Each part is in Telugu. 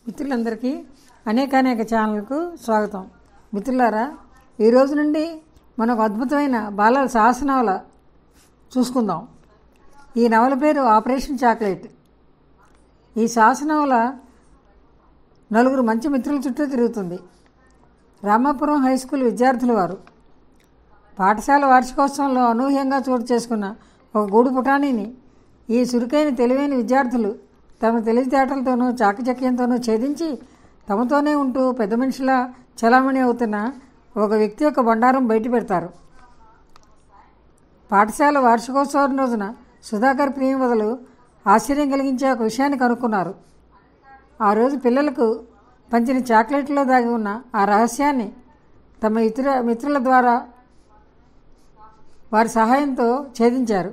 మిత్రులందరికీ అనేకానేక ఛానల్కు స్వాగతం మిత్రులారా ఈ రోజు నుండి మనకు అద్భుతమైన బాలల సాహస నవల చూసుకుందాం ఈ నవల పేరు ఆపరేషన్ చాక్లెట్ ఈ సాహస నవల నలుగురు మంచి మిత్రుల చుట్టూ తిరుగుతుంది రామాపురం హై స్కూల్ విద్యార్థుల వారు పాఠశాల వార్షికోత్సవంలో అనూహ్యంగా చోటు చేసుకున్న ఒక గూడు పుటానీని ఈ చురుకైన తెలివైన విద్యార్థులు తమ తెలివితేటలతోనూ చాకచక్యంతోనూ ఛేదించి తమతోనే ఉంటూ పెద్ద మనిషిలా చలామణి అవుతున్న ఒక వ్యక్తి యొక్క బండారం బయట పెడతారు పాఠశాల వార్షికోత్సవం రోజున సుధాకర్ ప్రియం వదలు ఆశ్చర్యం కలిగించే ఒక విషయాన్ని కనుక్కున్నారు ఆ రోజు పిల్లలకు పంచిన చాక్లెట్లో దాగి ఉన్న ఆ రహస్యాన్ని తమ ఇతర మిత్రుల ద్వారా వారి సహాయంతో ఛేదించారు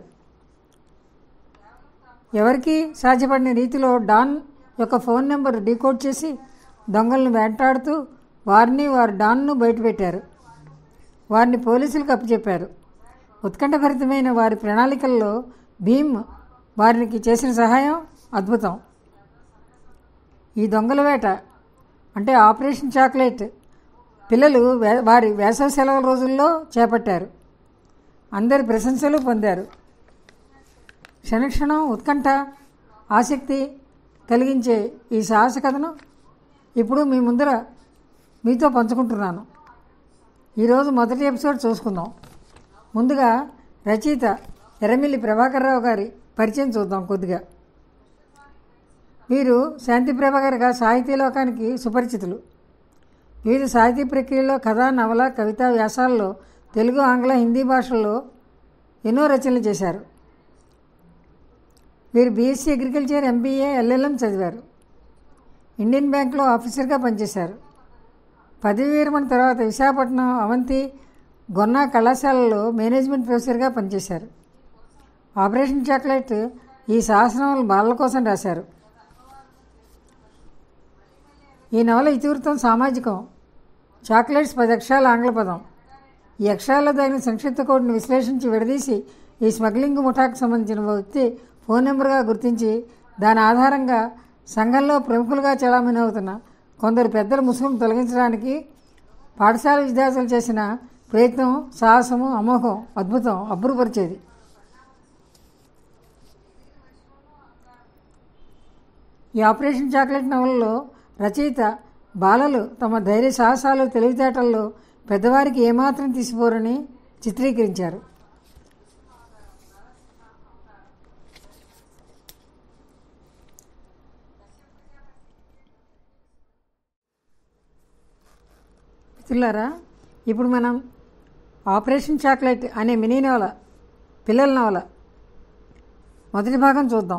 ఎవరికి సాధ్యపడిన రీతిలో డాన్ యొక్క ఫోన్ నెంబర్ డీకోడ్ చేసి దొంగలను వెంటాడుతూ వారిని వారి డాన్ను బయటపెట్టారు వారిని పోలీసులకు అప్పచెప్పారు ఉత్కంఠభరితమైన వారి ప్రణాళికల్లో భీమ్ వారికి చేసిన సహాయం అద్భుతం ఈ దొంగల వేట అంటే ఆపరేషన్ చాక్లెట్ పిల్లలు వే- వారి వేసవి సెలవుల రోజుల్లో చేపట్టారు అందరి ప్రశంసలు పొందారు క్షణక్షణం ఉత్కంఠ ఆసక్తి కలిగించే ఈ సాహస కథను ఇప్పుడు మీ ముందర మీతో పంచుకుంటున్నాను ఈరోజు మొదటి ఎపిసోడ్ చూసుకుందాం ముందుగా రచయిత ఎర్రమిల్లి ప్రభాకర్రావు గారి పరిచయం చూద్దాం కొద్దిగా వీరు శాంతి ప్రభాకర్గా సాహితీ లోకానికి సుపరిచితులు వీరు సాహితీ ప్రక్రియలో కథ నవల కవిత వ్యాసాల్లో తెలుగు ఆంగ్ల హిందీ భాషల్లో ఎన్నో రచనలు చేశారు వీరు బీఎస్సీ అగ్రికల్చర్ ఎంబీఏ ఎల్ఎల్ఎం చదివారు ఇండియన్ బ్యాంక్లో ఆఫీసర్గా పనిచేశారు పదవి విరమణ తర్వాత విశాఖపట్నం అవంతి గొన్నా కళాశాలలో మేనేజ్మెంట్ ప్రొఫెసర్గా పనిచేశారు ఆపరేషన్ చాక్లెట్ ఈ శాసనాలు బాలల కోసం రాశారు ఈ నవల ఇతివృత్తం సామాజికం చాక్లెట్స్ పది అక్షరాల ఆంగ్ల పదం ఈ అక్షరాల్లో దాని సంక్షిప్త కోడ్ని విశ్లేషించి విడదీసి ఈ స్మగ్లింగ్ ముఠాకు సంబంధించిన ఓ వ్యక్తి ఫోన్ నెంబర్గా గుర్తించి దాని ఆధారంగా సంఘంలో ప్రముఖులుగా చలామణి అవుతున్న కొందరు పెద్దల ముసుగును తొలగించడానికి పాఠశాల విద్యార్థులు చేసిన ప్రయత్నం సాహసము అమోఘం అద్భుతం అబ్బురుపరిచేది ఈ ఆపరేషన్ చాక్లెట్ నవలలో రచయిత బాలలు తమ ధైర్య సాహసాలు తెలివితేటల్లో పెద్దవారికి ఏమాత్రం తీసిపోరని చిత్రీకరించారు మిత్రులారా ఇప్పుడు మనం ఆపరేషన్ చాక్లెట్ అనే మినీ నవల పిల్లల నవల మొదటి భాగం చూద్దాం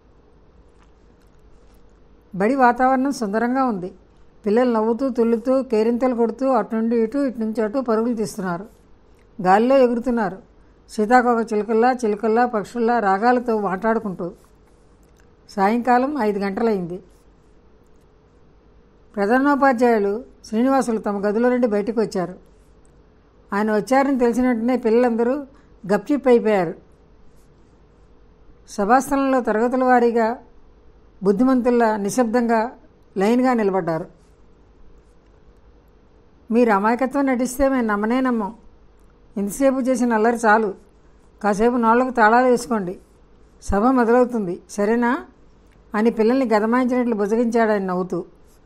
బడి వాతావరణం సుందరంగా ఉంది పిల్లలు నవ్వుతూ తుల్లుతూ కేరింతలు కొడుతూ అటు నుండి ఇటు ఇటు నుంచి అటు పరుగులు తీస్తున్నారు గాలిలో ఎగురుతున్నారు సీతాకోక చిలుకల్లా చిలుకల్లా పక్షుల్లా రాగాలతో మాట్లాడుకుంటూ సాయంకాలం ఐదు గంటలైంది ప్రధానోపాధ్యాయులు శ్రీనివాసులు తమ గదిలో నుండి బయటకు వచ్చారు ఆయన వచ్చారని తెలిసిన వెంటనే పిల్లలందరూ గప్చిప్ అయిపోయారు సభాస్థలంలో తరగతుల వారీగా బుద్ధిమంతుల్లా నిశ్శబ్దంగా లైన్గా నిలబడ్డారు మీరు అమాయకత్వం నటిస్తే మేము నమ్మనే నమ్మం ఎంతసేపు చేసిన అల్లరి చాలు కాసేపు నోళ్లకు తాళాలు వేసుకోండి సభ మొదలవుతుంది సరేనా అని పిల్లల్ని గదమాయించినట్లు బుజగించాడు ఆయన నవ్వుతూ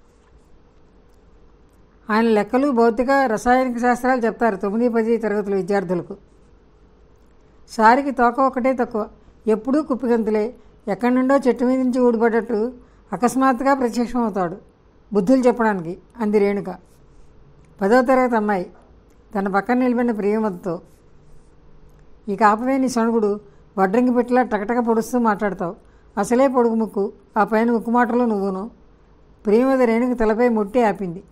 ఆయన లెక్కలు భౌతిక రసాయనిక శాస్త్రాలు చెప్తారు తొమ్మిది పది తరగతుల విద్యార్థులకు సారికి తోక ఒకటే తక్కువ ఎప్పుడూ కుప్పిగంతులే ఎక్కడి నుండో చెట్టు మీద నుంచి ఊడిపడ్డట్టు అకస్మాత్తుగా ప్రత్యక్షం అవుతాడు బుద్ధులు చెప్పడానికి అంది రేణుక పదో తరగతి అమ్మాయి తన పక్కన నిలబడిన ప్రియమతతో ఇక ఆపవే నీ సణుగుడు వడ్రంగి పెట్టిలా టకటక పొడుస్తూ మాట్లాడతావు అసలే పొడుగు ముక్కు ఆ పైన ముక్కు మాటలు నువ్వును ప్రియమద రేణుక తలపై ముట్టి ఆపింది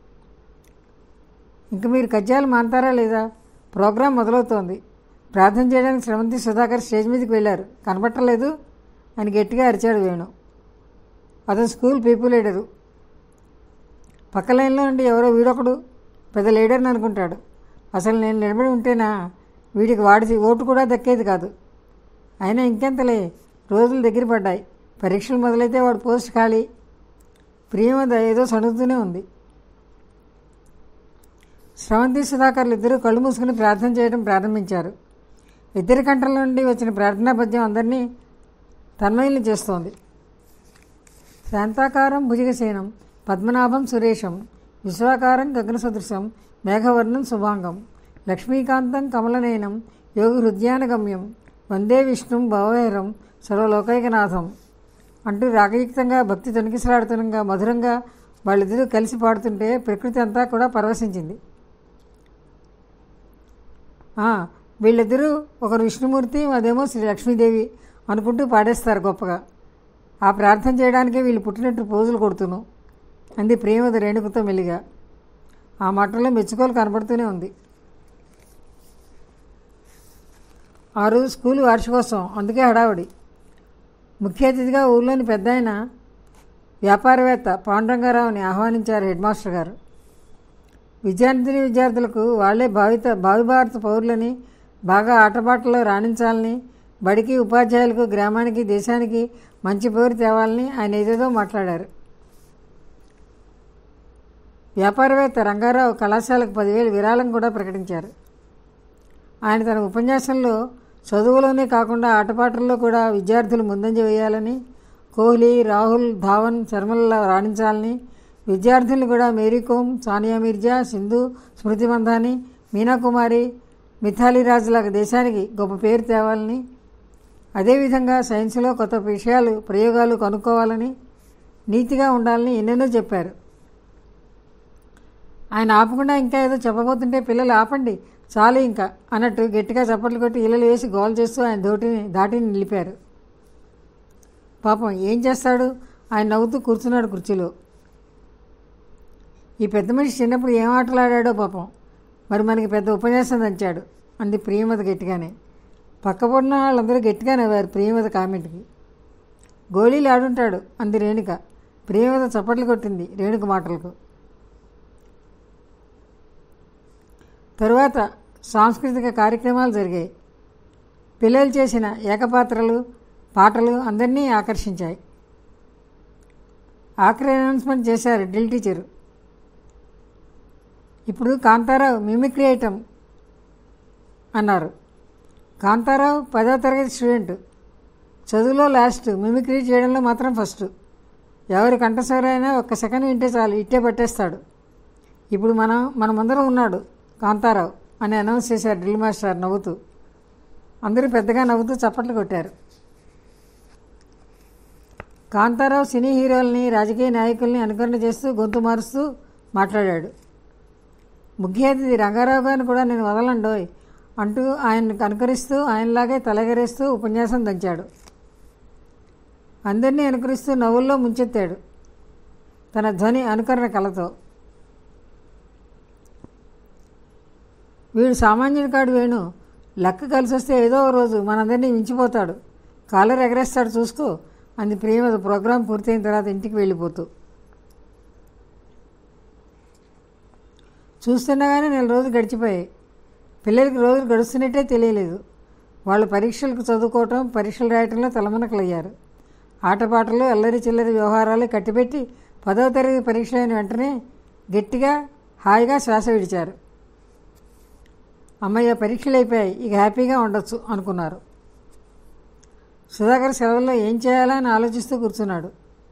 ఇంక మీరు కజ్జాలు మానతారా లేదా ప్రోగ్రాం మొదలవుతోంది ప్రార్థన చేయడానికి శ్రవంతి సుధాకర్ స్టేజ్ మీదకి వెళ్ళారు కనబట్టలేదు అని గట్టిగా అరిచాడు వేణు అతను స్కూల్ పీపుల్ లీడరు పక్క లైన్లో నుండి ఎవరో వీడొకడు పెద్ద లీడర్ని అనుకుంటాడు అసలు నేను నిలబడి ఉంటేనా వీడికి వాడి ఓటు కూడా దక్కేది కాదు అయినా ఇంకెంతలే రోజులు దగ్గర పడ్డాయి పరీక్షలు మొదలైతే వాడు పోస్ట్ ఖాళీ ప్రియమద ఏదో సణుగుతూనే ఉంది స్రవంతి సుధాకర్లు ఇద్దరూ కళ్ళు మూసుకుని ప్రార్థన చేయడం ప్రారంభించారు ఇద్దరి కంటల నుండి వచ్చిన ప్రార్థనా పద్యం అందరినీ తన్మయుల్ని చేస్తోంది శాంతాకారం భుజగసేనం పద్మనాభం సురేషం విశ్వాకారం గగన సదృశం మేఘవర్ణం శుభాంగం లక్ష్మీకాంతం కమలనయనం యోగి హృదయానగమ్యం వందే విష్ణుం భవహరం సర్వలోకైకనాథం అంటూ రాగయుక్తంగా భక్తి తొణికిసలాడుతుండగా మధురంగా వాళ్ళిద్దరూ కలిసి పాడుతుంటే ప్రకృతి అంతా కూడా పరవశించింది ఆ, వీళ్ళిద్దరూ ఒకరు విష్ణుమూర్తి అదేమో శ్రీ లక్ష్మీదేవి అనుకుంటూ పాడేస్తారు గొప్పగా ఆ ప్రార్థన చేయడానికే వీళ్ళు పుట్టినట్టు పోజులు కొడుతును అంది ప్రేమది రేణుకుతో మెల్లిగా ఆ మాటల్లో మెచ్చుకోలు కనబడుతూనే ఉంది ఆ రోజు స్కూల్ వార్షికోత్సవం అందుకే హడావుడి ముఖ్య అతిథిగా ఊళ్ళోని పెద్ద ఆయన వ్యాపారవేత్త పాండురంగారావుని ఆహ్వానించారు హెడ్ మాస్టర్ గారు విద్యార్థిని విద్యార్థులకు వాళ్ళే భావిత భావి భారత పౌరులని బాగా ఆటపాటల్లో రాణించాలని బడికి ఉపాధ్యాయులకు గ్రామానికి దేశానికి మంచి పేరు తేవాలని ఆయన ఏదేదో మాట్లాడారు వ్యాపారవేత్త రంగారావు కళాశాలకు పదివేలు విరాళం కూడా ప్రకటించారు ఆయన తన ఉపన్యాసంలో చదువులోనే కాకుండా ఆటపాటల్లో కూడా విద్యార్థులు ముందంజ వేయాలని కోహ్లీ రాహుల్ ధావన్ శర్మలలో రాణించాలని విద్యార్థులను కూడా మేరీకోమ్ సానియా మిర్జా సింధు స్మృతి మందాని మీనాకుమారి మిథాలీ రాజులాగా దేశానికి గొప్ప పేరు తేవాలని అదేవిధంగా సైన్స్లో కొత్త విషయాలు ప్రయోగాలు కనుక్కోవాలని నీతిగా ఉండాలని ఎన్నెన్నో చెప్పారు ఆయన ఆపకుండా ఇంకా ఏదో చెప్పబోతుంటే పిల్లలు ఆపండి చాలు ఇంకా అన్నట్టు గట్టిగా చప్పట్లు కొట్టి ఇళ్ళలు వేసి గోల్ చేస్తూ ఆయన దోటిని దాటిని నిలిపారు పాపం ఏం చేస్తాడు ఆయన నవ్వుతూ కూర్చున్నాడు కుర్చీలో ఈ పెద్ద మనిషి చిన్నప్పుడు ఏం ఆటలాడాడో పాపం మరి మనకి పెద్ద ఉపన్యాసం దంచాడు అంది ప్రియమత గట్టిగానే పక్కపడిన వాళ్ళందరూ గట్టిగా నవ్వారు ప్రియమత కామెంట్కి గోళీలు ఆడుంటాడు అంది రేణుక ప్రియమత చప్పట్లు కొట్టింది రేణుక మాటలకు తరువాత సాంస్కృతిక కార్యక్రమాలు జరిగాయి పిల్లలు చేసిన ఏకపాత్రలు పాటలు అందరినీ ఆకర్షించాయి ఆఖరి అనౌన్స్మెంట్ చేశారు డ్రిల్ టీచరు ఇప్పుడు కాంతారావు మిమిక్రీ ఐటమ్ అన్నారు కాంతారావు పదో తరగతి స్టూడెంట్ చదువులో లాస్ట్ మిమిక్రీ చేయడంలో మాత్రం ఫస్ట్ ఎవరి కంఠస్వరైనా ఒక్క సెకండ్ వింటే చాలు ఇట్టే పట్టేస్తాడు ఇప్పుడు మనం మనమందరం ఉన్నాడు కాంతారావు అని అనౌన్స్ చేశారు డ్రిల్ మాస్టర్ నవ్వుతూ అందరూ పెద్దగా నవ్వుతూ చప్పట్లు కొట్టారు కాంతారావు సినీ హీరోల్ని రాజకీయ నాయకుల్ని అనుకరణ చేస్తూ గొంతు మారుస్తూ మాట్లాడాడు ముఖ్య అతిథి రంగారావు గారిని కూడా నేను వదలండోయ్ అంటూ ఆయన్ని అనుకరిస్తూ ఆయనలాగే తలగరేస్తూ ఉపన్యాసం దంచాడు అందరినీ అనుకరిస్తూ నవ్వుల్లో ముంచెత్తాడు తన ధ్వని అనుకరణ కలతో వీడు సామాన్యుడి కాడు వేణు లెక్క కలిసి వస్తే ఏదో ఒక రోజు మనందరినీ మించిపోతాడు కాలర్ ఎగరేస్తాడు చూసుకో అంది ప్రియమద ప్రోగ్రాం పూర్తయిన తర్వాత ఇంటికి వెళ్ళిపోతూ చూస్తుండగానే నెల రోజులు గడిచిపోయాయి పిల్లలకి రోజులు గడుస్తున్నట్టే తెలియలేదు వాళ్ళు పరీక్షలకు చదువుకోవటం పరీక్షలు రాయటంలో తలమునకలయ్యారు ఆటపాటలు అల్లరి చిల్లరి వ్యవహారాలు కట్టిపెట్టి పదవ తరగతి పరీక్ష అయిన వెంటనే గట్టిగా హాయిగా శ్వాస విడిచారు అమ్మయ్య పరీక్షలు అయిపోయాయి ఇక హ్యాపీగా ఉండొచ్చు అనుకున్నారు సుధాకర్ సెలవుల్లో ఏం చేయాలా అని ఆలోచిస్తూ కూర్చున్నాడు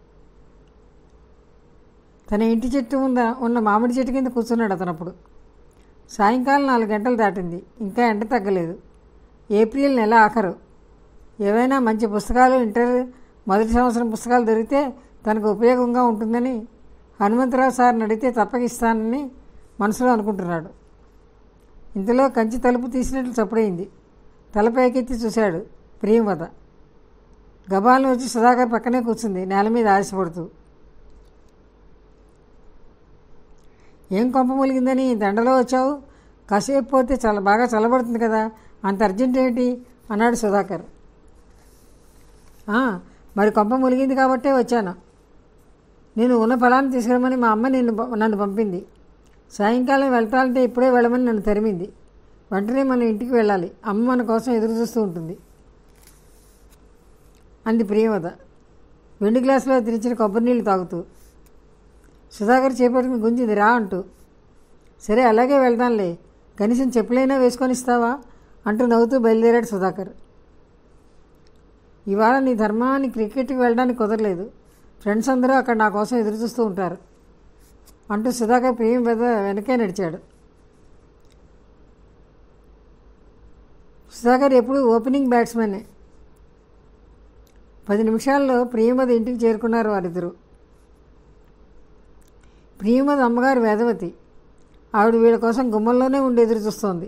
తన ఇంటి చెట్టు ముంద ఉన్న మామిడి చెట్టు కింద కూర్చున్నాడు అతనప్పుడు సాయంకాలం నాలుగు గంటలు దాటింది ఇంకా ఎండ తగ్గలేదు ఏప్రిల్ నెల ఆఖరు ఏవైనా మంచి పుస్తకాలు ఇంటర్ మొదటి సంవత్సరం పుస్తకాలు దొరికితే తనకు ఉపయోగంగా ఉంటుందని హనుమంతరావు సార్ని అడిగితే తప్పకిస్తానని మనసులో అనుకుంటున్నాడు ఇంతలో కంచి తలుపు తీసినట్లు చప్పుడైంది తల పైకెత్తి చూశాడు ప్రియమత గబాలను వచ్చి సుధాకర్ పక్కనే కూర్చుంది నేల మీద ఆశపడుతూ ఏం కొంప ములిగిందని ఈ దండలో వచ్చావు కాసేపు పోతే చాలా బాగా చల్లబడుతుంది కదా అంత అర్జెంట్ ఏంటి అన్నాడు సుధాకర్ "ఆ, మరి కొంప ములిగింది కాబట్టే వచ్చాను నేను ఉన్న ఫలాన్ని తీసుకురమ్మని మా అమ్మ నిన్ను ప- నన్ను పంపింది సాయంకాలం వెళ్తానంటే ఇప్పుడే వెళ్ళమని నన్ను తరిమింది వెంటనే మన ఇంటికి వెళ్ళాలి అమ్మ మన కోసం ఎదురు చూస్తూ ఉంటుంది అంది ప్రియమత వెండి గ్లాసులో తెరిచిన కొబ్బరి నీళ్ళు తాగుతూ సుధాకర్ చేపట్టుకుని గుంజింది రా అంటూ సరే అలాగే వెళ్దాంలే కనీసం చెప్పులైనా వేసుకొని ఇస్తావా అంటూ నవ్వుతూ బయలుదేరాడు సుధాకర్ ఇవాళ నీ ధర్మాన్ని క్రికెట్కి వెళ్ళడానికి కుదరలేదు ఫ్రెండ్స్ అందరూ అక్కడ నా కోసం ఎదురు చూస్తూ ఉంటారు అంటూ సుధాకర్ ప్రియం వెద వెనకే నడిచాడు సుధాకర్ ఎప్పుడు ఓపెనింగ్ బ్యాట్స్మెన్నే పది నిమిషాల్లో ప్రియమద ఇంటికి చేరుకున్నారు వారిద్దరు ప్రియమద అమ్మగారు వేదవతి ఆవిడ వీళ్ళ కోసం గుమ్మంలోనే ఉండి ఎదురు చూస్తోంది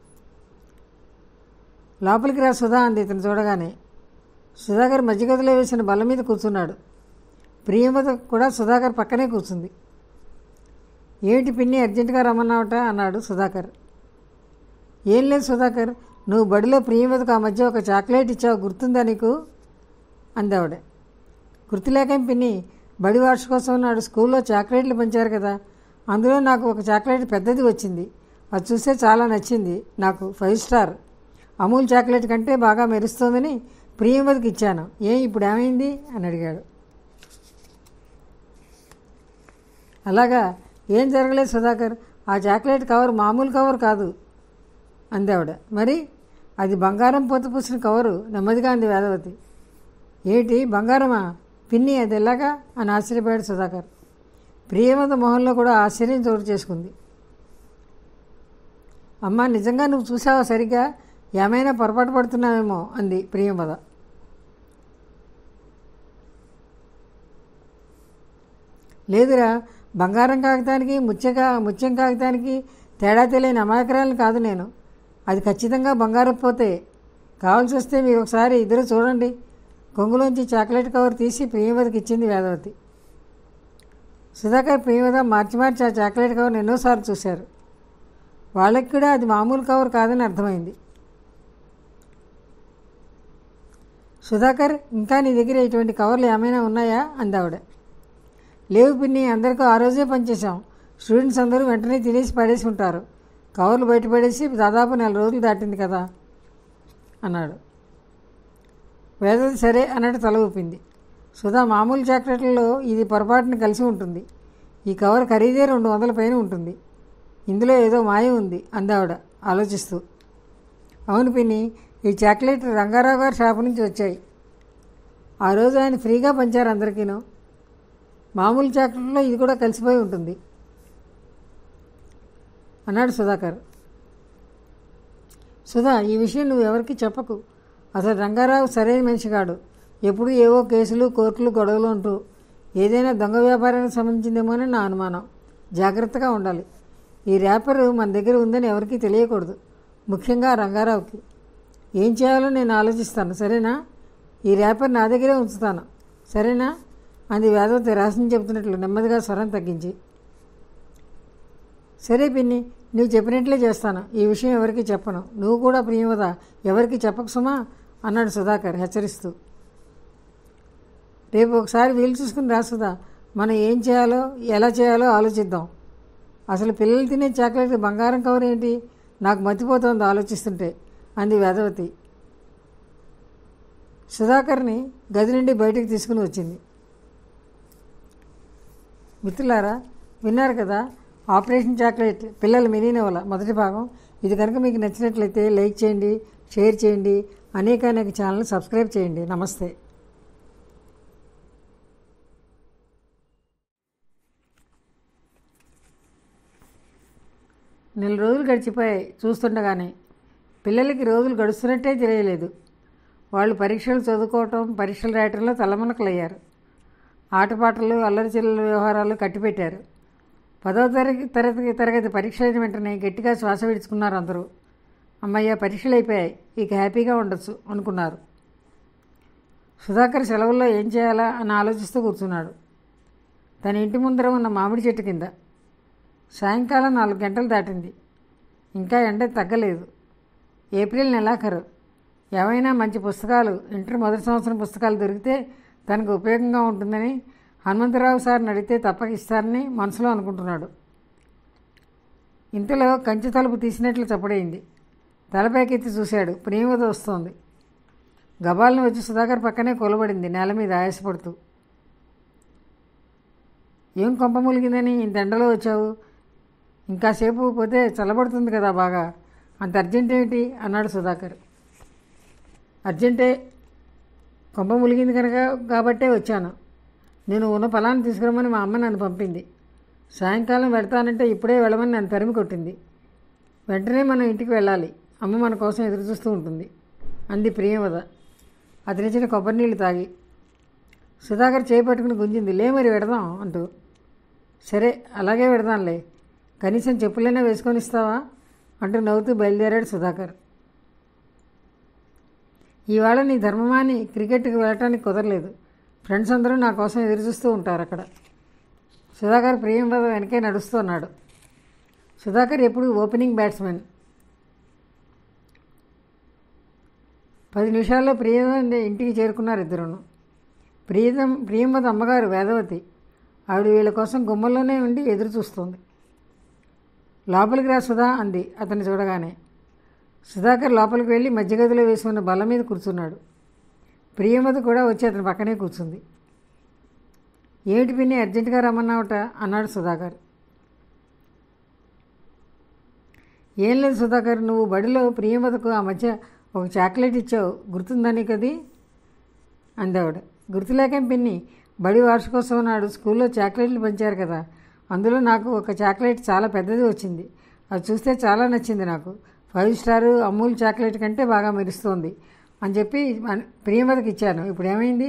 లోపలికి రా సుధా అంది ఇతను చూడగానే సుధాకర్ మధ్యగదిలో వేసిన బల్ల మీద కూర్చున్నాడు ప్రియమద కూడా సుధాకర్ పక్కనే కూర్చుంది ఏమిటి పిన్ని అర్జెంటుగా రమ్మన్నావట అన్నాడు సుధాకర్ ఏం లేదు సుధాకర్ నువ్వు బడిలో ప్రియమదకు ఆ మధ్య ఒక చాక్లెట్ ఇచ్చావు గుర్తుందా నీకు అందావిడ గుర్తులేకేం పిన్ని బడి వార్షికోత్సవం నాడు స్కూల్లో చాక్లెట్లు పంచారు కదా అందులో నాకు ఒక చాక్లెట్ పెద్దది వచ్చింది అది చూస్తే చాలా నచ్చింది నాకు ఫైవ్ స్టార్ అమూల్ చాక్లెట్ కంటే బాగా మెరుస్తోందని ప్రియమదికి ఇచ్చాను ఏం ఇప్పుడు ఏమైంది అని అడిగాడు అలాగా ఏం జరగలేదు సుధాకర్ ఆ చాక్లెట్ కవర్ మామూలు కవర్ కాదు అందావిడ మరి అది బంగారం పోత పూసిన కవరు నెమ్మదిగా అంది వేదవతి ఏంటి బంగారమా పిన్ని అది ఎలాగా అని ఆశ్చర్యపోయాడు సుధాకర్ ప్రియమత మొహంలో కూడా ఆశ్చర్యం చోటు చేసుకుంది అమ్మా నిజంగా నువ్వు చూసావా సరిగ్గా ఏమైనా పొరపాటు పడుతున్నావేమో అంది ప్రియమద లేదురా బంగారం కాగితానికి ముత్యక ముత్యం కాగితానికి తేడా తెలియని అమాయకరాలను కాదు నేను అది ఖచ్చితంగా బంగారం పోతే కావాల్సి వస్తే మీరు ఒకసారి ఇద్దరు చూడండి కొంగులోంచి చాక్లెట్ కవర్ తీసి ప్రియమదకి ఇచ్చింది వేదవతి సుధాకర్ ప్రియమద మార్చి మార్చి ఆ చాక్లెట్ కవర్ ఎన్నోసార్లు చూశారు వాళ్ళకి కూడా అది మామూలు కవర్ కాదని అర్థమైంది సుధాకర్ ఇంకా నీ దగ్గర ఇటువంటి కవర్లు ఏమైనా ఉన్నాయా అందావిడ లేవు పిన్ని అందరికీ ఆ రోజే పనిచేసాం స్టూడెంట్స్ అందరూ వెంటనే తినేసి పడేసి ఉంటారు కవర్లు బయట పడేసి దాదాపు నెల రోజులు దాటింది కదా అన్నాడు వేదవతి సరే అన్నట్టు తల ఊపింది సుధా మామూలు చాక్లెట్లలో ఇది పొరపాటున కలిసి ఉంటుంది ఈ కవర్ ఖరీదే రెండు వందల పైన ఉంటుంది ఇందులో ఏదో మాయ ఉంది అందావిడ ఆలోచిస్తూ అవును పిన్ని ఈ చాక్లెట్ రంగారావు గారి షాపు నుంచి వచ్చాయి ఆ రోజు ఆయన ఫ్రీగా పంచారు అందరికీను మామూలు చాక్లెట్లో ఇది కూడా కలిసిపోయి ఉంటుంది అన్నాడు సుధాకర్ సుధా ఈ విషయం నువ్వు ఎవరికి చెప్పకు అసలు రంగారావు సరైన మనిషి కాడు ఎప్పుడు ఏవో కేసులు కోర్టులు గొడవలు ఉంటూ ఏదైనా దొంగ వ్యాపారానికి సంబంధించిందేమోనని నా అనుమానం జాగ్రత్తగా ఉండాలి ఈ ర్యాపర్ మన దగ్గర ఉందని ఎవరికీ తెలియకూడదు ముఖ్యంగా రంగారావుకి ఏం చేయాలో నేను ఆలోచిస్తాను సరేనా ఈ ర్యాపర్ నా దగ్గరే ఉంచుతాను సరేనా అంది వేదవతి రహస్యం చెబుతున్నట్లు నెమ్మదిగా స్వరం తగ్గించి సరే పిన్ని నువ్వు చెప్పినట్లే చేస్తాను ఈ విషయం ఎవరికి చెప్పను నువ్వు కూడా ప్రియమద ఎవరికి చెప్పకు సుమా అన్నాడు సుధాకర్ హెచ్చరిస్తూ రేపు ఒకసారి వీలు చూసుకుని రా సుధా మనం ఏం చేయాలో ఎలా చేయాలో ఆలోచిద్దాం అసలు పిల్లలు తినే చాక్లెట్ బంగారం కవర్ ఏంటి నాకు మతిపోతోంది ఆలోచిస్తుంటే అంది వేదవతి సుధాకర్ని గది నుండి బయటికి తీసుకుని వచ్చింది మిత్రులారా విన్నారు కదా ఆపరేషన్ చాక్లెట్ పిల్లల మినీ నవల మొదటి భాగం ఇది కనుక మీకు నచ్చినట్లయితే లైక్ చేయండి షేర్ చేయండి అనేక అనేక ఛానల్ సబ్స్క్రైబ్ చేయండి నమస్తే నెల రోజులు గడిచిపోయాయి చూస్తుండగానే పిల్లలకి రోజులు గడుస్తున్నట్టే తెలియలేదు వాళ్ళు పరీక్షలు చదువుకోవటం పరీక్షలు రాయటంలో తలమునకలయ్యారు ఆటపాటలు అల్లరి చిల్లల వ్యవహారాలు కట్టిపెట్టారు పదవ తరగతి తరగతి తరగతి పరీక్ష అయిన వెంటనే గట్టిగా శ్వాస విడుచుకున్నారు అందరూ అమ్మయ్య పరీక్షలు అయిపోయాయి ఇక హ్యాపీగా ఉండొచ్చు అనుకున్నారు సుధాకర్ సెలవుల్లో ఏం చేయాలా అని ఆలోచిస్తూ కూర్చున్నాడు తన ఇంటి ముందర ఉన్న మామిడి చెట్టు కింద సాయంకాలం నాలుగు గంటలు దాటింది ఇంకా ఎండ తగ్గలేదు ఏప్రిల్ నెలాఖరు ఏవైనా మంచి పుస్తకాలు ఇంటర్ మొదటి సంవత్సరం పుస్తకాలు దొరికితే తనకు ఉపయోగంగా ఉంటుందని హనుమంతరావు సార్ని అడిగితే తప్పక ఇస్తారని మనసులో అనుకుంటున్నాడు ఇంతలో కంచె తలుపు తీసినట్లు చప్పుడైంది తలపైకెత్తి చూశాడు ప్రేమతో వస్తోంది గబాలను వచ్చి సుధాకర్ పక్కనే కొలబడింది నేల మీద ఆయాసపడుతూ ఏం కొంప ములిగిందని ఇంత ఎండలో వచ్చావు ఇంకాసేపు పోతే చల్లబడుతుంది కదా బాగా అంత అర్జెంట్ ఏమిటి అన్నాడు సుధాకర్ అర్జెంటే కొంప ములిగింది కనుక కాబట్టే వచ్చాను నేను ఉన్న పొలాన్ని తీసుకురమ్మని మా అమ్మ నన్ను పంపింది సాయంకాలం వెళ్తానంటే ఇప్పుడే వెళ్ళమని నన్ను తరిమి కొట్టింది వెంటనే మనం ఇంటికి వెళ్ళాలి అమ్మ మన కోసం ఎదురు చూస్తూ ఉంటుంది అంది ప్రియవద అతనిచ్చిన కొబ్బరి నీళ్ళు తాగి సుధాకర్ చేపట్టుకుని గుంజింది లే మరి పెడదాం అంటూ సరే అలాగే పెడదాంలే కనీసం చెప్పులైనా వేసుకొని ఇస్తావా అంటూ నవ్వుతూ బయలుదేరాడు సుధాకర్ ఇవాళ నీ ధర్మమాని క్రికెట్కి వెళ్ళటానికి కుదరలేదు ఫ్రెండ్స్ అందరూ నా కోసం ఎదురు చూస్తూ ఉంటారు అక్కడ సుధాకర్ ప్రియంవద వెనకే నడుస్తున్నాడు సుధాకర్ ఎప్పుడు ఓపెనింగ్ బ్యాట్స్మెన్ పది నిమిషాల్లో ప్రియంవద ఇంటికి చేరుకున్నారు ఇద్దరును ప్రియం ప్రియంవద అమ్మగారు వేదవతి ఆవిడ వీళ్ళ కోసం గుమ్మల్లోనే ఉండి ఎదురు చూస్తుంది లోపలికి రా సుధా అంది అతన్ని చూడగానే సుధాకర్ లోపలికి వెళ్ళి మధ్యగదిలో వేసి ఉన్న బల్ల మీద కూర్చున్నాడు ప్రియమత కూడా వచ్చి అతని పక్కనే కూర్చుంది ఏమిటి పిన్ని అర్జెంటుగా రమ్మన్నావుట అన్నాడు సుధాకర్ ఏం లేదు సుధాకర్ నువ్వు బడిలో ప్రియమతకు ఆ మధ్య ఒక చాక్లెట్ ఇచ్చావు గుర్తుందని కది అందావిడ గుర్తులేకేం పిన్ని బడి వార్షికోత్సవం నాడు స్కూల్లో చాక్లెట్లు పంచారు కదా అందులో నాకు ఒక చాక్లెట్ చాలా పెద్దది వచ్చింది అది చూస్తే చాలా నచ్చింది నాకు ఫైవ్ స్టారు అమూల్ చాక్లెట్ కంటే బాగా మెరుస్తోంది అని చెప్పి మన- ప్రియమతకి ఇచ్చాను ఇప్పుడు ఏమైంది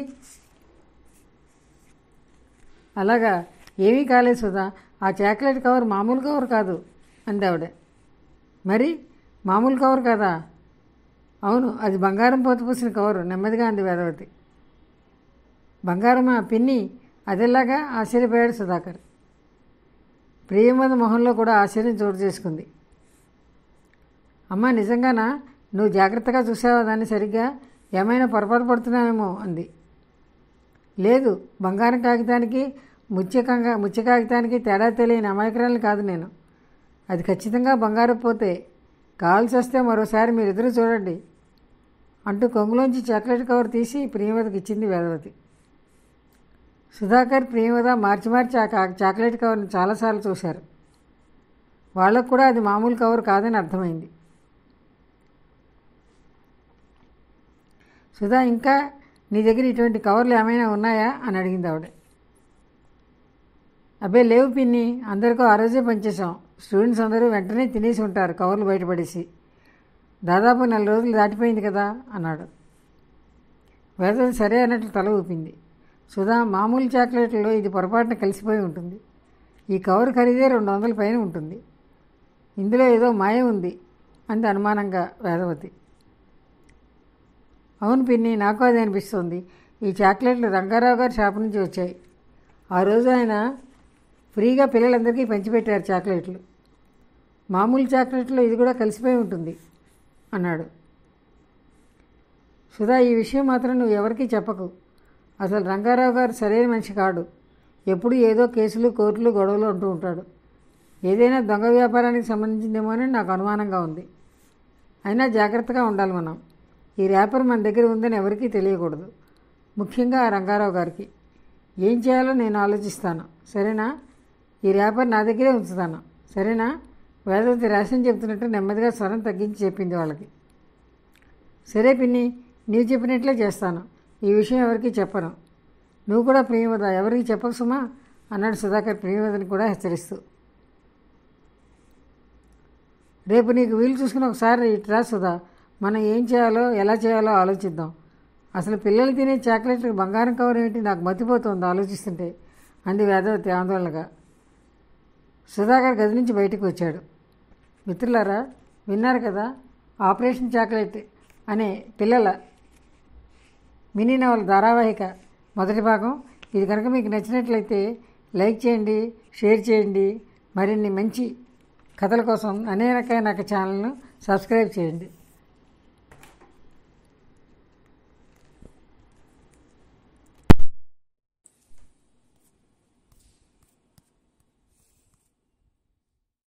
అలాగా ఏమీ కాలేదు సుధా ఆ చాక్లెట్ కవర్ మామూలు కవర్ కాదు అంది ఆవిడ మరి మామూలు కవర్ కదా అవును అది బంగారం పోతపూసిన కవరు నెమ్మదిగా అంది వేదవతి బంగారమా పిన్ని అదెలాగా ఆశ్చర్యపోయాడు సుధాకర్ ప్రియమద మొహంలో కూడా ఆశ్చర్యం చోటు చేసుకుంది అమ్మ నిజంగానా నువ్వు జాగ్రత్తగా చూసావా దాన్ని సరిగ్గా ఏమైనా పొరపాటు పడుతున్నావేమో అంది లేదు బంగారం కాగితానికి ముత్యకంగా ముత్య కాగితానికి తేడా తెలియని అమాయకురాలు కాదు నేను అది ఖచ్చితంగా బంగారం పోతే కావాల్సి వస్తే మరోసారి మీరిద్దరూ చూడండి అంటూ కొంగులోంచి చాక్లెట్ కవర్ తీసి ప్రియవదకి ఇచ్చింది వేదవతి సుధాకర్ ప్రియవద మార్చి మార్చి ఆ కా- చాక్లెట్ కవర్ని చాలాసార్లు చూశారు వాళ్ళకు కూడా అది మామూలు కవర్ కాదని అర్థమైంది సుధా ఇంకా నీ దగ్గర ఇటువంటి కవర్లు ఏమైనా ఉన్నాయా అని అడిగింది ఆవిడ అబ్బే లేవు పిన్ని అందరికీ ఆ రోజే పనిచేసాం స్టూడెంట్స్ అందరూ వెంటనే తినేసి ఉంటారు కవర్లు బయటపడేసి దాదాపు నెల రోజులు దాటిపోయింది కదా అన్నాడు వేదవతి సరే అన్నట్లు తల ఊపింది సుధా మామూలు చాక్లెట్లలో ఇది పొరపాటున కలిసిపోయి ఉంటుంది ఈ కవర్ ఖరీదే రెండు వందల పైన ఉంటుంది ఇందులో ఏదో మాయ ఉంది అంది అనుమానంగా వేదవతి అవును పిన్ని నాకు అది అనిపిస్తుంది ఈ చాక్లెట్లు రంగారావు గారి షాప్ నుంచి వచ్చాయి ఆ రోజు ఆయన ఫ్రీగా పిల్లలందరికీ పంచిపెట్టారు చాక్లెట్లు మామూలు చాక్లెట్లో ఇది కూడా కలిసిపోయి ఉంటుంది అన్నాడు సుధా ఈ విషయం మాత్రం నువ్వు ఎవరికీ చెప్పకు అసలు రంగారావు గారు సరైన మనిషి కాడు ఎప్పుడు ఏదో కేసులు కోర్టులు గొడవలు అంటూ ఉంటాడు ఏదైనా దొంగ వ్యాపారానికి సంబంధించిందేమోనని నాకు అనుమానంగా ఉంది అయినా జాగ్రత్తగా ఉండాలి మనం ఈ ర్యాపర్ మన దగ్గర ఉందని ఎవరికీ తెలియకూడదు ముఖ్యంగా ఆ రంగారావు గారికి ఏం చేయాలో నేను ఆలోచిస్తాను సరేనా ఈ ర్యాపర్ నా దగ్గరే ఉంచుతాను సరేనా వేదవతి రహస్యం చెప్తున్నట్టు నెమ్మదిగా స్వరం తగ్గించి చెప్పింది వాళ్ళకి సరే పిన్ని నీవు చెప్పినట్లే చేస్తాను ఈ విషయం ఎవరికీ చెప్పను నువ్వు కూడా ప్రియవద ఎవరికి చెప్పకు సుమా అన్నాడు సుధాకర్ ప్రియవదని కూడా హెచ్చరిస్తూ రేపు నీకు వీలు చూసుకుని ఒకసారి ఇట్రా సుధా మనం ఏం చేయాలో ఎలా చేయాలో ఆలోచిద్దాం అసలు పిల్లలు తినే చాక్లెట్లకు బంగారం కవర్ ఏంటి నాకు మతిపోతుంది ఆలోచిస్తుంటే అంది వేదవతి ఆందోళనగా సుధాకర్ గది నుంచి బయటకు వచ్చాడు మిత్రులారా విన్నారు కదా ఆపరేషన్ చాక్లెట్ అనే పిల్లల మినీ నవల ధారావాహిక మొదటి భాగం ఇది కనుక మీకు నచ్చినట్లయితే లైక్ చేయండి షేర్ చేయండి మరిన్ని మంచి కథల కోసం అనేక ఛానల్ను సబ్స్క్రైబ్ చేయండి